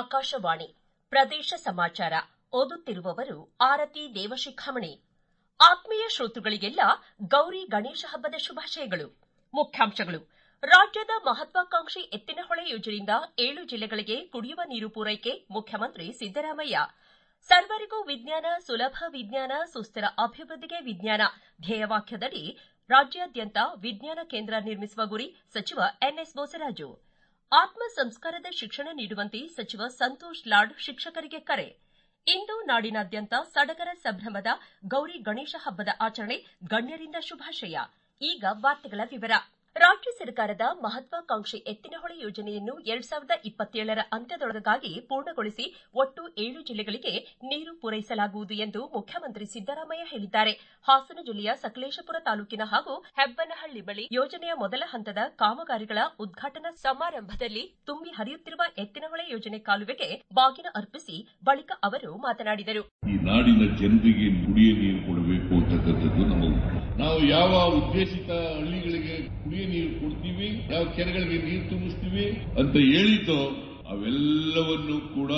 ಆಕಾಶವಾಣಿ ಪ್ರದೇಶ ಸಮಾಚಾರ ಓದುತ್ತಿರುವವರು ಆರತಿ ದೇವಶಿಖಾಮಣಿ ಆತ್ಮೀಯ ಶ್ರೋತೃಗಳಿಗೆಲ್ಲ ಗೌರಿ ಗಣೇಶ ಹಬ್ಬದ ಶುಭಾಶಯಗಳು ಮುಖ್ಯಾಂಶಗಳು ರಾಜ್ಯದ ಮಹತ್ವಾಕಾಂಕ್ಷಿ ಎತ್ತಿನಹೊಳೆ ಯೋಜನೆಯಿಂದ ಏಳು ಜಿಲ್ಲೆಗಳಿಗೆ ಕುಡಿಯುವ ನೀರು ಪೂರೈಕೆ ಮುಖ್ಯಮಂತ್ರಿ ಸಿದ್ದರಾಮಯ್ಯ ಸರ್ವರಿಗೂ ವಿಜ್ಞಾನ ಸುಲಭ ವಿಜ್ಞಾನ ಸುಸ್ಥಿರ ಅಭಿವೃದ್ಧಿಗೆ ವಿಜ್ಞಾನ ಧ್ಯೇಯವಾಕ್ಯದಡಿ ರಾಜ್ಯಾದ್ಯಂತ ವಿಜ್ಞಾನ ಕೇಂದ್ರ ನಿರ್ಮಿಸುವ ಗುರಿ ಸಚಿವ ಎನ್ಎಸ್ ಬೋಸರಾಜು ಆತ್ಮ ಸಂಸ್ಕಾರದ ಶಿಕ್ಷಣ ನೀಡುವಂತೆ ಸಚಿವ ಸಂತೋಷ್ ಲಾಡ್ ಶಿಕ್ಷಕರಿಗೆ ಕರೆ ಇಂದು ನಾಡಿನಾದ್ಯಂತ ಸಡಗರ ಸಂಭ್ರಮದ ಗೌರಿ ಗಣೇಶ ಹಬ್ಬದ ಆಚರಣೆ ಗಣ್ಯರಿಂದ ಶುಭಾಶಯ ಈಗ ವಾರ್ತೆಗಳ ವಿವರ ರಾಜ್ಯ ಸರ್ಕಾರದ ಮಹತ್ವಾಕಾಂಕ್ಷಿ ಎತ್ತಿನಹೊಳೆ ಯೋಜನೆಯನ್ನು ಎರಡ್ ಸಾವಿರದ ಇಪ್ಪತ್ತೇಳರ ಅಂತ್ಯದೊಳಗಾಗಿ ಪೂರ್ಣಗೊಳಿಸಿ ಒಟ್ಟು ಏಳು ಜಿಲ್ಲೆಗಳಿಗೆ ನೀರು ಪೂರೈಸಲಾಗುವುದು ಎಂದು ಮುಖ್ಯಮಂತ್ರಿ ಸಿದ್ದರಾಮಯ್ಯ ಹೇಳಿದ್ದಾರೆ ಹಾಸನ ಜಿಲ್ಲೆಯ ಸಕಲೇಶಪುರ ತಾಲೂಕಿನ ಹಾಗೂ ಹೆಬ್ಬನಹಳ್ಳಿ ಬಳಿ ಯೋಜನೆಯ ಮೊದಲ ಹಂತದ ಕಾಮಗಾರಿಗಳ ಉದ್ಘಾಟನಾ ಸಮಾರಂಭದಲ್ಲಿ ತುಂಬಿ ಹರಿಯುತ್ತಿರುವ ಎತ್ತಿನಹೊಳೆ ಯೋಜನೆ ಕಾಲುವೆಗೆ ಬಾಗಿನ ಅರ್ಪಿಸಿ ಬಳಿಕ ಅವರು ಮಾತನಾಡಿದರು ಈ ನಾಡಿನ ಜನರಿಗೆ ಕುಡಿಯ ನೀರು ಕೊಡಬೇಕು ಅಂತಕ್ಕಂಥದ್ದು ನಮ್ಮ ನಾವು ಯಾವ ಉದ್ದೇಶಿತ ಹಳ್ಳಿಗಳಿಗೆ ಕುಡಿಯ ನೀರು ಕೊಡ್ತೀವಿ ಯಾವ ಕೆರೆಗಳಿಗೆ ನೀರು ತುಂಬಿಸ್ತೀವಿ ಅಂತ ಹೇಳಿದ್ದೋ ಅವೆಲ್ಲವನ್ನು ಕೂಡ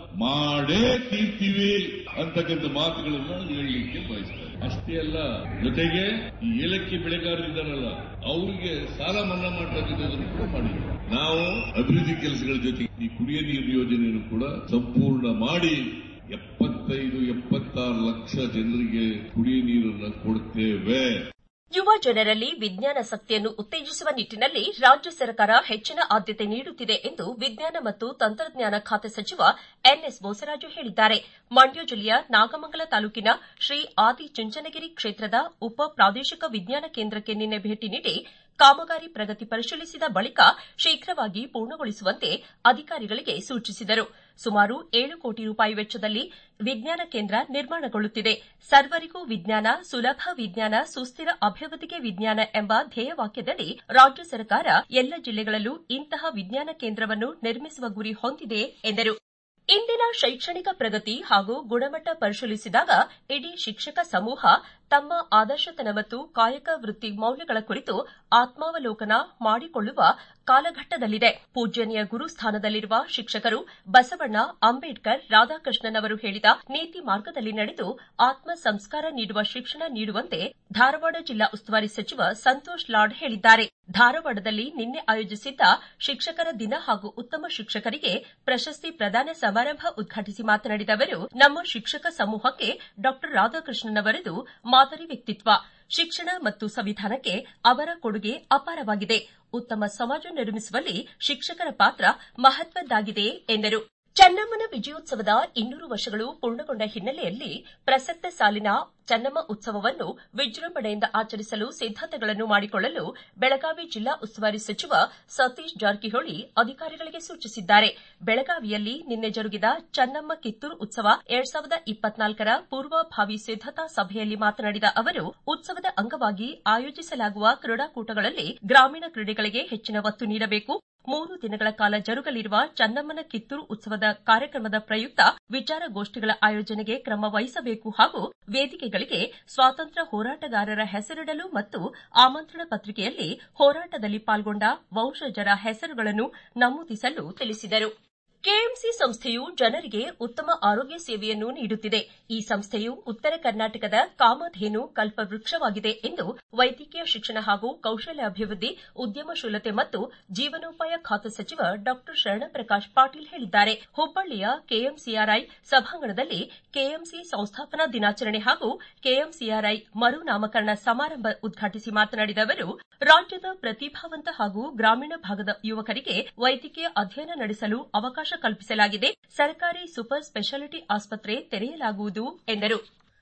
ಮಾಡೇ ತೀರ್ತೀವಿ ಅಂತಕ್ಕಂಥ ಮಾತುಗಳನ್ನ ಹೇಳಲಿಕ್ಕೆ ಬಯಸ್ತಾರೆ ಅಷ್ಟೇ ಅಲ್ಲ ಜೊತೆಗೆ ಈ ಏಲಕ್ಕಿ ಬೆಳೆಗಾರರಿದ್ದಾರಲ್ಲ ಅವರಿಗೆ ಸಾಲ ಮನ್ನಾ ಮಾಡ್ತಕ್ಕಂಥದ್ದನ್ನು ಕೂಡ ಮಾಡಿದ್ವಿ ನಾವು ಅಭಿವೃದ್ಧಿ ಕೆಲಸಗಳ ಜೊತೆಗೆ ಈ ಕುಡಿಯ ನೀರು ಯೋಜನೆಯನ್ನು ಕೂಡ ಸಂಪೂರ್ಣ ಮಾಡಿ ಎಪ್ಪತ್ತೈದು ಎಪ್ಪತ್ತಾರು ಲಕ್ಷ ಜನರಿಗೆ ಕುಡಿಯ ನೀರನ್ನು ಕೊಡ್ತೇವೆ ಯುವ ಜನರಲ್ಲಿ ವಿಜ್ಞಾನಾಸಕ್ತಿಯನ್ನು ಉತ್ತೇಜಿಸುವ ನಿಟ್ಟನಲ್ಲಿ ರಾಜ್ಯ ಸರ್ಕಾರ ಹೆಚ್ಚಿನ ಆದ್ಯತೆ ನೀಡುತ್ತಿದೆ ಎಂದು ವಿಜ್ಞಾನ ಮತ್ತು ತಂತ್ರಜ್ಞಾನ ಖಾತೆ ಸಚಿವ ಎನ್ಎಸ್ ಬೋಸರಾಜು ಹೇಳಿದ್ದಾರೆ ಮಂಡ್ಯ ಜಿಲ್ಲೆಯ ನಾಗಮಂಗಲ ತಾಲೂಕಿನ ಶ್ರೀ ಆದಿಚುಂಚನಗಿರಿ ಕ್ಷೇತ್ರದ ಉಪ ಪ್ರಾದೇಶಿಕ ವಿಜ್ಞಾನ ಕೇಂದ್ರಕ್ಕೆ ನಿನ್ನೆ ಭೇಟಿ ನೀಡಿ ಕಾಮಗಾರಿ ಪ್ರಗತಿ ಪರಿಶೀಲಿಸಿದ ಬಳಿಕ ಶೀಘ್ರವಾಗಿ ಪೂರ್ಣಗೊಳಿಸುವಂತೆ ಅಧಿಕಾರಿಗಳಿಗೆ ಸೂಚಿಸಿದರು ಸುಮಾರು ಏಳು ಕೋಟಿ ರೂಪಾಯಿ ವೆಚ್ಚದಲ್ಲಿ ವಿಜ್ಞಾನ ಕೇಂದ್ರ ನಿರ್ಮಾಣಗೊಳ್ಳುತ್ತಿದೆ ಸರ್ವರಿಗೂ ವಿಜ್ಞಾನ ಸುಲಭ ವಿಜ್ಞಾನ ಸುಸ್ಥಿರ ಅಭಿವೃದ್ಧಿಗೆ ವಿಜ್ಞಾನ ಎಂಬ ಧ್ಯೇಯವಾಕ್ಯದಡಿ ರಾಜ್ಯ ಸರ್ಕಾರ ಎಲ್ಲ ಜಿಲ್ಲೆಗಳಲ್ಲೂ ಇಂತಹ ವಿಜ್ಞಾನ ಕೇಂದ್ರವನ್ನು ನಿರ್ಮಿಸುವ ಗುರಿ ಹೊಂದಿದೆ ಎಂದರು ಇಂದಿನ ಶೈಕ್ಷಣಿಕ ಪ್ರಗತಿ ಹಾಗೂ ಗುಣಮಟ್ಟ ಪರಿಶೀಲಿಸಿದಾಗ ಇಡೀ ಶಿಕ್ಷಕ ಸಮೂಹ ತಮ್ಮ ಆದರ್ಶತನ ಮತ್ತು ಕಾಯಕ ವೃತ್ತಿ ಮೌಲ್ಯಗಳ ಕುರಿತು ಆತ್ಮಾವಲೋಕನ ಮಾಡಿಕೊಳ್ಳುವ ಕಾಲಘಟ್ಟದಲ್ಲಿದೆ ಪೂಜ್ಯನೀಯ ಗುರು ಸ್ಥಾನದಲ್ಲಿರುವ ಶಿಕ್ಷಕರು ಬಸವಣ್ಣ ಅಂಬೇಡ್ಕರ್ ರಾಧಾಕೃಷ್ಣನ್ ಅವರು ಹೇಳಿದ ನೀತಿ ಮಾರ್ಗದಲ್ಲಿ ನಡೆದು ಆತ್ಮ ಸಂಸ್ಕಾರ ನೀಡುವ ಶಿಕ್ಷಣ ನೀಡುವಂತೆ ಧಾರವಾಡ ಜಿಲ್ಲಾ ಉಸ್ತುವಾರಿ ಸಚಿವ ಸಂತೋಷ್ ಲಾಡ್ ಹೇಳಿದ್ದಾರೆ ಧಾರವಾಡದಲ್ಲಿ ನಿನ್ನೆ ಆಯೋಜಿಸಿದ್ದ ಶಿಕ್ಷಕರ ದಿನ ಹಾಗೂ ಉತ್ತಮ ಶಿಕ್ಷಕರಿಗೆ ಪ್ರಶಸ್ತಿ ಪ್ರದಾನ ಸಮಾರಂಭ ಉದ್ಘಾಟಿಸಿ ಮಾತನಾಡಿದ ಅವರು ನಮ್ಮ ಶಿಕ್ಷಕ ಸಮೂಹಕ್ಕೆ ಡಾ ರಾಧಾಕೃಷ್ಣನ್ ಅವರದು ಮಾದರಿ ವ್ಯಕ್ತಿತ್ವ ಶಿಕ್ಷಣ ಮತ್ತು ಸಂವಿಧಾನಕ್ಕೆ ಅವರ ಕೊಡುಗೆ ಅಪಾರವಾಗಿದೆ ಉತ್ತಮ ಸಮಾಜ ನಿರ್ಮಿಸುವಲ್ಲಿ ಶಿಕ್ಷಕರ ಪಾತ್ರ ಮಹತ್ವದ್ದಾಗಿದೆ ಎಂದರು ಚೆನ್ನಮ್ಮನ ವಿಜಯೋತ್ಸವದ ಇನ್ನೂರು ವರ್ಷಗಳು ಪೂರ್ಣಗೊಂಡ ಹಿನ್ನೆಲೆಯಲ್ಲಿ ಪ್ರಸಕ್ತ ಸಾಲಿನ ಚೆನ್ನಮ್ಮ ಉತ್ಸವವನ್ನು ವಿಜೃಂಭಣೆಯಿಂದ ಆಚರಿಸಲು ಸಿದ್ದತೆಗಳನ್ನು ಮಾಡಿಕೊಳ್ಳಲು ಬೆಳಗಾವಿ ಜಿಲ್ಲಾ ಉಸ್ತುವಾರಿ ಸಚಿವ ಸತೀಶ್ ಜಾರಕಿಹೊಳಿ ಅಧಿಕಾರಿಗಳಿಗೆ ಸೂಚಿಸಿದ್ದಾರೆ ಬೆಳಗಾವಿಯಲ್ಲಿ ನಿನ್ನೆ ಜರುಗಿದ ಚೆನ್ನಮ್ಮ ಕಿತ್ತೂರು ಉತ್ಸವ ಎರಡ್ ಸಾವಿರದ ಇಪ್ಪತ್ನಾಲ್ಕರ ಪೂರ್ವಭಾವಿ ಸಿದ್ದತಾ ಸಭೆಯಲ್ಲಿ ಮಾತನಾಡಿದ ಅವರು ಉತ್ಸವದ ಅಂಗವಾಗಿ ಆಯೋಜಿಸಲಾಗುವ ಕ್ರೀಡಾಕೂಟಗಳಲ್ಲಿ ಗ್ರಾಮೀಣ ಕ್ರೀಡೆಗಳಿಗೆ ಹೆಚ್ಚಿನ ಒತ್ತು ನೀಡಬೇಕು ಮೂರು ದಿನಗಳ ಕಾಲ ಜರುಗಲಿರುವ ಚನ್ನಮ್ಮನ ಕಿತ್ತೂರು ಉತ್ಸವದ ಕಾರ್ಯಕ್ರಮದ ಪ್ರಯುಕ್ತ ವಿಚಾರಗೋಷ್ಠಿಗಳ ಆಯೋಜನೆಗೆ ಕ್ರಮ ವಹಿಸಬೇಕು ಹಾಗೂ ವೇದಿಕೆಗಳಿಗೆ ಸ್ವಾತಂತ್ರ್ಯ ಹೋರಾಟಗಾರರ ಹೆಸರಿಡಲು ಮತ್ತು ಆಮಂತ್ರಣ ಪತ್ರಿಕೆಯಲ್ಲಿ ಹೋರಾಟದಲ್ಲಿ ಪಾಲ್ಗೊಂಡ ವಂಶಜರ ಹೆಸರುಗಳನ್ನು ನಮೂದಿಸಲು ತಿಳಿಸಿದರು ಕೆಎಂಸಿ ಸಂಸ್ಥೆಯು ಜನರಿಗೆ ಉತ್ತಮ ಆರೋಗ್ಯ ಸೇವೆಯನ್ನು ನೀಡುತ್ತಿದೆ ಈ ಸಂಸ್ಥೆಯು ಉತ್ತರ ಕರ್ನಾಟಕದ ಕಾಮಧೇನು ಕಲ್ಪವೃಕ್ಷವಾಗಿದೆ ಎಂದು ವೈದ್ಯಕೀಯ ಶಿಕ್ಷಣ ಹಾಗೂ ಕೌಶಲ್ಯಾಭಿವೃದ್ಧಿ ಉದ್ಯಮಶೀಲತೆ ಮತ್ತು ಜೀವನೋಪಾಯ ಖಾತೆ ಸಚಿವ ಡಾ ಶರಣಪ್ರಕಾಶ್ ಪಾಟೀಲ್ ಹೇಳಿದ್ದಾರೆ ಹುಬ್ಬಳ್ಳಿಯ ಕೆಎಂಸಿಆರ್ಐ ಸಭಾಂಗಣದಲ್ಲಿ ಕೆಎಂಸಿ ಸಂಸ್ಥಾಪನಾ ದಿನಾಚರಣೆ ಹಾಗೂ ಕೆಎಂಸಿಆರ್ಐ ಮರುನಾಮಕರಣ ಸಮಾರಂಭ ಉದ್ಘಾಟಿಸಿ ಮಾತನಾಡಿದ ಅವರು ರಾಜ್ಯದ ಪ್ರತಿಭಾವಂತ ಹಾಗೂ ಗ್ರಾಮೀಣ ಭಾಗದ ಯುವಕರಿಗೆ ವೈದ್ಯಕೀಯ ಅಧ್ಯಯನ ನಡೆಸಲು ಅವಕಾಶ ಕಲ್ಪಿಸಲಾಗಿದೆ ಸರ್ಕಾರಿ ಸೂಪರ್ ಸ್ಪೆಷಾಲಿಟಿ ಆಸ್ಪತ್ರೆ ತೆರೆಯಲಾಗುವುದು ಎಂದರು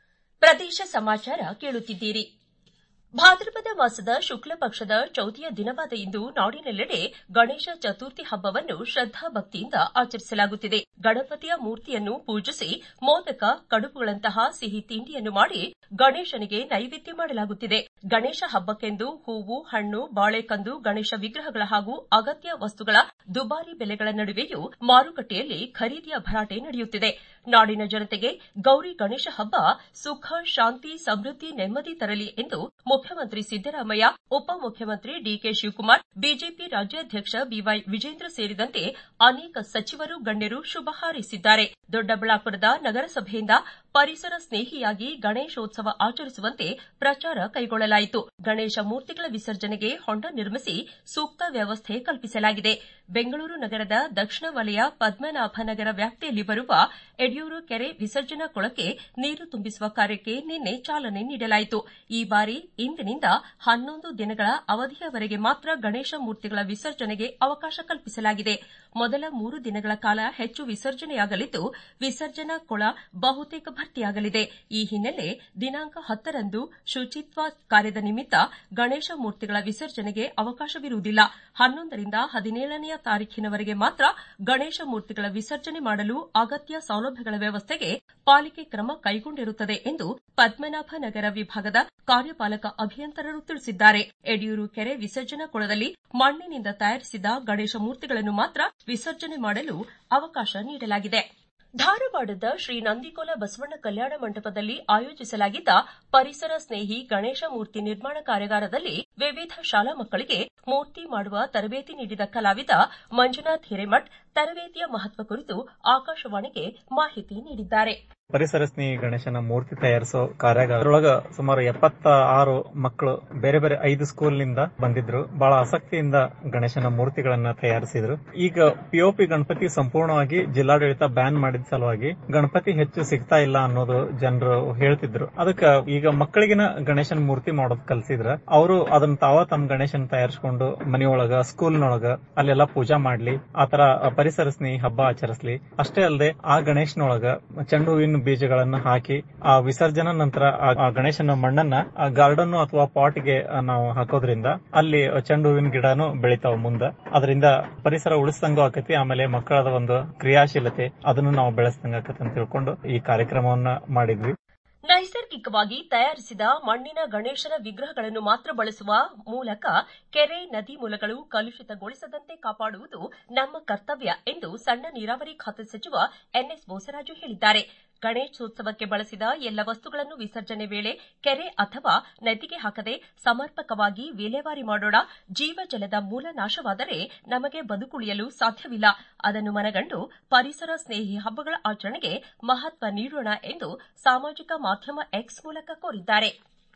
ಪ್ರದೇಶ ಸಮಾಚಾರ ಕೇಳುತ್ತಿದ್ದೀರಿ ಭಾದ್ರಪದ ಮಾಸದ ಶುಕ್ಲ ಪಕ್ಷದ ಚೌತಿಯ ದಿನವಾದ ಇಂದು ನಾಡಿನೆಲ್ಲೆಡೆ ಗಣೇಶ ಚತುರ್ಥಿ ಹಬ್ಬವನ್ನು ಶ್ರದ್ದಾ ಭಕ್ತಿಯಿಂದ ಆಚರಿಸಲಾಗುತ್ತಿದೆ ಗಣಪತಿಯ ಮೂರ್ತಿಯನ್ನು ಪೂಜಿಸಿ ಮೋದಕ ಕಡುಬುಗಳಂತಹ ಸಿಹಿ ತಿಂಡಿಯನ್ನು ಮಾಡಿ ಗಣೇಶನಿಗೆ ನೈವೇದ್ಯ ಮಾಡಲಾಗುತ್ತಿದೆ ಗಣೇಶ ಹಬ್ಬಕ್ಕೆಂದು ಹೂವು ಹಣ್ಣು ಬಾಳೆಕಂದು ಗಣೇಶ ವಿಗ್ರಹಗಳ ಹಾಗೂ ಅಗತ್ಯ ವಸ್ತುಗಳ ದುಬಾರಿ ಬೆಲೆಗಳ ನಡುವೆಯೂ ಮಾರುಕಟ್ಟೆಯಲ್ಲಿ ಖರೀದಿಯ ಭರಾಟೆ ನಡೆಯುತ್ತಿದೆ ನಾಡಿನ ಜನತೆಗೆ ಗೌರಿ ಗಣೇಶ ಹಬ್ಬ ಸುಖ ಶಾಂತಿ ಸಮೃದ್ಧಿ ನೆಮ್ಮದಿ ತರಲಿ ಎಂದು ಮುಖ್ಯಮಂತ್ರಿ ಸಿದ್ದರಾಮಯ್ಯ ಉಪಮುಖ್ಯಮಂತ್ರಿ ಡಿಕೆ ಶಿವಕುಮಾರ್ ಬಿಜೆಪಿ ರಾಜ್ಯಾಧ್ಯಕ್ಷ ಬಿವೈ ವಿಜೇಂದ್ರ ಸೇರಿದಂತೆ ಅನೇಕ ಸಚಿವರು ಗಣ್ಯರು ಶುಭ ಹಾರೈಸಿದ್ದಾರೆ ದೊಡ್ಡಬಳ್ಳಾಪುರದ ನಗರಸಭೆಯಿಂದ ಪರಿಸರ ಸ್ನೇಹಿಯಾಗಿ ಗಣೇಶೋತ್ಸವ ಆಚರಿಸುವಂತೆ ಪ್ರಚಾರ ಕೈಗೊಳ್ಳಲಾಯಿತು ಗಣೇಶ ಮೂರ್ತಿಗಳ ವಿಸರ್ಜನೆಗೆ ಹೊಂಡ ನಿರ್ಮಿಸಿ ಸೂಕ್ತ ವ್ಯವಸ್ಥೆ ಕಲ್ಪಿಸಲಾಗಿದೆ ಬೆಂಗಳೂರು ನಗರದ ದಕ್ಷಿಣ ವಲಯ ಪದ್ಮನಾಭನಗರ ವ್ಯಾಪ್ತಿಯಲ್ಲಿ ಬರುವ ಯಡಿಯೂರು ಕೆರೆ ವಿಸರ್ಜನಾ ಕೊಳಕ್ಕೆ ನೀರು ತುಂಬಿಸುವ ಕಾರ್ಯಕ್ಕೆ ನಿನ್ನೆ ಚಾಲನೆ ನೀಡಲಾಯಿತು ಈ ಬಾರಿ ಇಂದಿನಿಂದ ಹನ್ನೊಂದು ದಿನಗಳ ಅವಧಿಯವರೆಗೆ ಮಾತ್ರ ಗಣೇಶ ಮೂರ್ತಿಗಳ ವಿಸರ್ಜನೆಗೆ ಅವಕಾಶ ಕಲ್ಪಿಸಲಾಗಿದೆ ಮೊದಲ ಮೂರು ದಿನಗಳ ಕಾಲ ಹೆಚ್ಚು ವಿಸರ್ಜನೆಯಾಗಲಿದ್ದು ವಿಸರ್ಜನಾ ಕೊಳ ಬಹುತೇಕ ಭರ್ತಿಯಾಗಲಿದೆ ಈ ಹಿನ್ನೆಲೆ ದಿನಾಂಕ ಹತ್ತರಂದು ಶುಚಿತ್ವ ಕಾರ್ಯದ ನಿಮಿತ್ತ ಗಣೇಶ ಮೂರ್ತಿಗಳ ವಿಸರ್ಜನೆಗೆ ಅವಕಾಶವಿರುವುದಿಲ್ಲ ಹನ್ನೊಂದರಿಂದ ಹದಿನೇಳನೆಯ ತಾರೀಖಿನವರೆಗೆ ಮಾತ್ರ ಗಣೇಶ ಮೂರ್ತಿಗಳ ವಿಸರ್ಜನೆ ಮಾಡಲು ಅಗತ್ಯ ಸೌಲಭ್ಯಗಳ ವ್ಯವಸ್ಥೆಗೆ ಪಾಲಿಕೆ ಕ್ರಮ ಕೈಗೊಂಡಿರುತ್ತದೆ ಎಂದು ಪದ್ಮನಾಭ ನಗರ ವಿಭಾಗದ ಕಾರ್ಯಪಾಲಕ ಅಭಿಯಂತರರು ತಿಳಿಸಿದ್ದಾರೆ ಯಡಿಯೂರು ಕೆರೆ ವಿಸರ್ಜನಾ ಕೊಳದಲ್ಲಿ ಮಣ್ಣಿನಿಂದ ತಯಾರಿಸಿದ ಗಣೇಶ ಮೂರ್ತಿಗಳನ್ನು ಮಾತ್ರ ವಿಸರ್ಜನೆ ಮಾಡಲು ಅವಕಾಶ ನೀಡಲಾಗಿದೆ ಧಾರವಾಡದ ಶ್ರೀ ನಂದಿಕೋಲ ಬಸವಣ್ಣ ಕಲ್ಯಾಣ ಮಂಟಪದಲ್ಲಿ ಆಯೋಜಿಸಲಾಗಿದ್ದ ಪರಿಸರ ಸ್ನೇಹಿ ಗಣೇಶ ಮೂರ್ತಿ ನಿರ್ಮಾಣ ಕಾರ್ಯಾಗಾರದಲ್ಲಿ ವಿವಿಧ ಶಾಲಾ ಮಕ್ಕಳಿಗೆ ಮೂರ್ತಿ ಮಾಡುವ ತರಬೇತಿ ನೀಡಿದ ಕಲಾವಿದ ಮಂಜುನಾಥ್ ಹಿರೇಮಠ್ ತರಬೇತಿಯ ಮಹತ್ವ ಕುರಿತು ಆಕಾಶವಾಣಿಗೆ ಮಾಹಿತಿ ನೀಡಿದ್ದಾರೆ ಪರಿಸರ ಸ್ನೇಹಿ ಗಣೇಶನ ಮೂರ್ತಿ ತಯಾರಿಸೋ ಕಾರ್ಯಾಗಾರ ಅದರೊಳಗ ಸುಮಾರು ಎಪ್ಪತ್ತ ಆರು ಮಕ್ಕಳು ಬೇರೆ ಬೇರೆ ಐದು ಸ್ಕೂಲ್ನಿಂದ ಬಂದಿದ್ರು ಬಹಳ ಆಸಕ್ತಿಯಿಂದ ಗಣೇಶನ ಮೂರ್ತಿಗಳನ್ನ ತಯಾರಿಸಿದ್ರು ಈಗ ಪಿಒಪಿ ಗಣಪತಿ ಸಂಪೂರ್ಣವಾಗಿ ಜಿಲ್ಲಾಡಳಿತ ಬ್ಯಾನ್ ಮಾಡಿದ ಸಲುವಾಗಿ ಗಣಪತಿ ಹೆಚ್ಚು ಸಿಗ್ತಾ ಇಲ್ಲ ಅನ್ನೋದು ಜನರು ಹೇಳ್ತಿದ್ರು ಅದಕ್ಕ ಈಗ ಮಕ್ಕಳಿಗಿನ ಗಣೇಶನ ಮೂರ್ತಿ ಮಾಡೋದ್ ಕಲ್ಸಿದ್ರ ಅವರು ಅದನ್ನ ತಾವ ತಮ್ಮ ಗಣೇಶನ್ ತಯಾರಿಸ್ಕೊಂಡು ಮನೆಯೊಳಗ ಸ್ಕೂಲ್ನೊಳಗ ಅಲ್ಲೆಲ್ಲ ಪೂಜಾ ಮಾಡ್ಲಿ ಆತರ ಪರಿಸರ ಸ್ನೇಹಿ ಹಬ್ಬ ಆಚರಿಸ್ಲಿ ಅಷ್ಟೇ ಅಲ್ಲದೆ ಆ ಗಣೇಶನೊಳಗ ಚೆಂಡು ಹೂವಿನ ಬೀಜಗಳನ್ನ ಹಾಕಿ ಆ ವಿಸರ್ಜನಾ ನಂತರ ಆ ಗಣೇಶನ ಮಣ್ಣನ್ನ ಗಾರ್ಡನ್ ಅಥವಾ ಪಾಟ್ಗೆ ನಾವು ಹಾಕೋದ್ರಿಂದ ಅಲ್ಲಿ ಚೆಂಡು ಹೂವಿನ ಗಿಡನು ಬೆಳಿತಾವ ಮುಂದ ಅದರಿಂದ ಪರಿಸರ ಉಳಿಸ್ದಂಗೂ ಆಕತಿ ಆಮೇಲೆ ಮಕ್ಕಳದ ಒಂದು ಕ್ರಿಯಾಶೀಲತೆ ಅದನ್ನು ನಾವು ಬೆಳೆಸ್ದಂಗ ಆಕತಿ ಅಂತ ತಿಳ್ಕೊಂಡು ಈ ಕಾರ್ಯಕ್ರಮವನ್ನ ಮಾಡಿದ್ವಿ ನೈಸರ್ಗಿಕವಾಗಿ ತಯಾರಿಸಿದ ಮಣ್ಣಿನ ಗಣೇಶನ ವಿಗ್ರಹಗಳನ್ನು ಮಾತ್ರ ಬಳಸುವ ಮೂಲಕ ಕೆರೆ ನದಿ ಮೂಲಗಳು ಕಲುಷಿತಗೊಳಿಸದಂತೆ ಕಾಪಾಡುವುದು ನಮ್ಮ ಕರ್ತವ್ಯ ಎಂದು ಸಣ್ಣ ನೀರಾವರಿ ಖಾತೆ ಸಚಿವ ಎನ್ಎಸ್ ಬೋಸರಾಜು ಹೇಳಿದ್ದಾರೆ ಗಣೇಶೋತ್ಸವಕ್ಕೆ ಬಳಸಿದ ಎಲ್ಲ ವಸ್ತುಗಳನ್ನು ವಿಸರ್ಜನೆ ವೇಳೆ ಕೆರೆ ಅಥವಾ ನದಿಗೆ ಹಾಕದೆ ಸಮರ್ಪಕವಾಗಿ ವಿಲೇವಾರಿ ಮಾಡೋಣ ಜೀವಜಲದ ಮೂಲ ನಾಶವಾದರೆ ನಮಗೆ ಬದುಕುಳಿಯಲು ಸಾಧ್ಯವಿಲ್ಲ ಅದನ್ನು ಮನಗಂಡು ಪರಿಸರ ಸ್ನೇಹಿ ಹಬ್ಬಗಳ ಆಚರಣೆಗೆ ಮಹತ್ವ ನೀಡೋಣ ಎಂದು ಸಾಮಾಜಿಕ ಮಾಧ್ಯಮ ಎಕ್ಸ್ ಮೂಲಕ ಕೋರಿದ್ದಾರೆ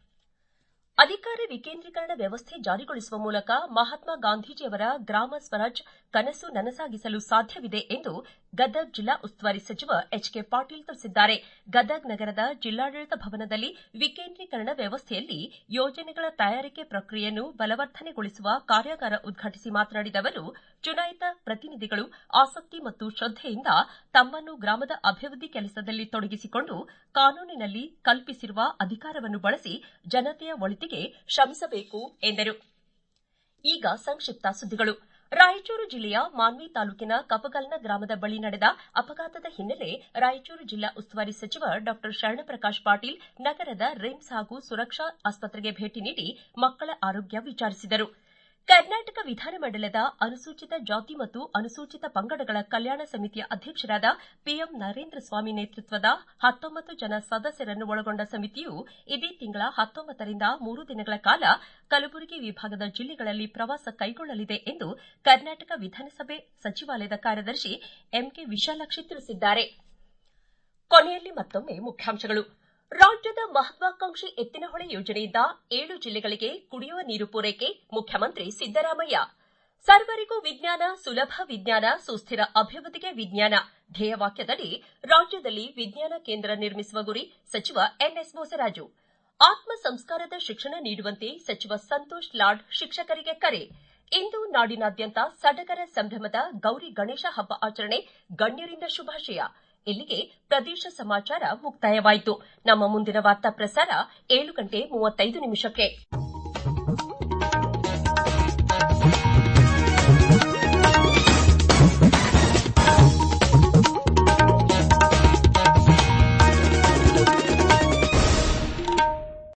ಅಧಿಕಾರ ವಿಕೇಂದ್ರೀಕರಣ ವ್ಯವಸ್ಥೆ ಜಾರಿಗೊಳಿಸುವ ಮೂಲಕ ಮಹಾತ್ಮ ಗಾಂಧೀಜಿಯವರ ಗ್ರಾಮ ಸ್ವರಾಜ್ ಕನಸು ನನಸಾಗಿಸಲು ಸಾಧ್ಯವಿದೆ ಎಂದು ಗದಗ್ ಜಿಲ್ಲಾ ಉಸ್ತುವಾರಿ ಸಚಿವ ಎಚ್ ಕೆ ಪಾಟೀಲ್ ತಿಳಿಸಿದ್ದಾರೆ ಗದಗ್ ನಗರದ ಜಿಲ್ಲಾಡಳಿತ ಭವನದಲ್ಲಿ ವಿಕೇಂದ್ರೀಕರಣ ವ್ಯವಸ್ಥೆಯಲ್ಲಿ ಯೋಜನೆಗಳ ತಯಾರಿಕೆ ಪ್ರಕ್ರಿಯೆಯನ್ನು ಬಲವರ್ಧನೆಗೊಳಿಸುವ ಕಾರ್ಯಾಗಾರ ಉದ್ಘಾಟಿಸಿ ಮಾತನಾಡಿದ ಅವರು ಚುನಾಯಿತ ಪ್ರತಿನಿಧಿಗಳು ಆಸಕ್ತಿ ಮತ್ತು ಶ್ರದ್ದೆಯಿಂದ ತಮ್ಮನ್ನು ಗ್ರಾಮದ ಅಭಿವೃದ್ಧಿ ಕೆಲಸದಲ್ಲಿ ತೊಡಗಿಸಿಕೊಂಡು ಕಾನೂನಿನಲ್ಲಿ ಕಲ್ಪಿಸಿರುವ ಅಧಿಕಾರವನ್ನು ಬಳಸಿ ಜನತೆಯ ಒಳಿತಿಗೆ ಶ್ರಮಿಸಬೇಕು ಎಂದರು ಈಗ ಸಂಕ್ಷಿಪ್ತ ಸುದ್ದಿಗಳು ರಾಯಚೂರು ಜಿಲ್ಲೆಯ ಮಾನ್ವಿ ತಾಲೂಕಿನ ಕಪಗಲ್ನ ಗ್ರಾಮದ ಬಳಿ ನಡೆದ ಅಪಘಾತದ ಹಿನ್ನೆಲೆ ರಾಯಚೂರು ಜಿಲ್ಲಾ ಉಸ್ತುವಾರಿ ಸಚಿವ ಡಾ ಶರಣಪ್ರಕಾಶ್ ಪಾಟೀಲ್ ನಗರದ ರಿಮ್ಸ್ ಹಾಗೂ ಸುರಕ್ಷಾ ಆಸ್ಪತ್ರೆಗೆ ಭೇಟಿ ನೀಡಿ ಮಕ್ಕಳ ಆರೋಗ್ಯ ವಿಚಾರಿಸಿದರು ಕರ್ನಾಟಕ ವಿಧಾನಮಂಡಲದ ಅನುಸೂಚಿತ ಜಾತಿ ಮತ್ತು ಅನುಸೂಚಿತ ಪಂಗಡಗಳ ಕಲ್ಯಾಣ ಸಮಿತಿಯ ಅಧ್ಯಕ್ಷರಾದ ಪಿಎಂ ನರೇಂದ್ರ ಸ್ವಾಮಿ ನೇತೃತ್ವದ ಹತ್ತೊಂಬತ್ತು ಜನ ಸದಸ್ಯರನ್ನು ಒಳಗೊಂಡ ಸಮಿತಿಯು ಇದೇ ತಿಂಗಳ ಹತ್ತೊಂಬತ್ತರಿಂದ ಮೂರು ದಿನಗಳ ಕಾಲ ಕಲಬುರಗಿ ವಿಭಾಗದ ಜಿಲ್ಲೆಗಳಲ್ಲಿ ಪ್ರವಾಸ ಕೈಗೊಳ್ಳಲಿದೆ ಎಂದು ಕರ್ನಾಟಕ ವಿಧಾನಸಭೆ ಸಚಿವಾಲಯದ ಕಾರ್ಯದರ್ಶಿ ಎಂಕೆ ವಿಶಾಲಾಕ್ಷಿ ತಿಳಿಸಿದ್ದಾರೆ ಕೊನೆಯಲ್ಲಿ ಮತ್ತೊಮ್ಮೆ ಮುಖ್ಯಾಂಶಗಳು ರಾಜ್ಯದ ಮಹತ್ವಾಕಾಂಕ್ಷಿ ಎತ್ತಿನಹೊಳೆ ಯೋಜನೆಯಿಂದ ಏಳು ಜಿಲ್ಲೆಗಳಿಗೆ ಕುಡಿಯುವ ನೀರು ಪೂರೈಕೆ ಮುಖ್ಯಮಂತ್ರಿ ಸಿದ್ದರಾಮಯ್ಯ ಸರ್ವರಿಗೂ ವಿಜ್ಞಾನ ಸುಲಭ ವಿಜ್ಞಾನ ಸುಸ್ಥಿರ ಅಭಿವೃದ್ಧಿಗೆ ವಿಜ್ಞಾನ ಧ್ಯೇಯವಾಕ್ಯದಡಿ ರಾಜ್ಯದಲ್ಲಿ ವಿಜ್ಞಾನ ಕೇಂದ್ರ ನಿರ್ಮಿಸುವ ಗುರಿ ಸಚಿವ ಎನ್ಎಸ್ ಬೋಸರಾಜು ಆತ್ಮ ಸಂಸ್ಕಾರದ ಶಿಕ್ಷಣ ನೀಡುವಂತೆ ಸಚಿವ ಸಂತೋಷ್ ಲಾಡ್ ಶಿಕ್ಷಕರಿಗೆ ಕರೆ ಇಂದು ನಾಡಿನಾದ್ಯಂತ ಸಡಗರ ಸಂಭ್ರಮದ ಗೌರಿ ಗಣೇಶ ಹಬ್ಬ ಆಚರಣೆ ಗಣ್ಯರಿಂದ ಶುಭಾಶಯ ಇಲ್ಲಿಗೆ ಪ್ರದೇಶ ಸಮಾಚಾರ ಮುಕ್ತಾಯವಾಯಿತು ನಮ್ಮ ಮುಂದಿನ ವಾರ್ತಾ ಪ್ರಸಾರ ಏಳು ಗಂಟೆ ಮೂವತ್ತೈದು ನಿಮಿಷಕ್ಕೆ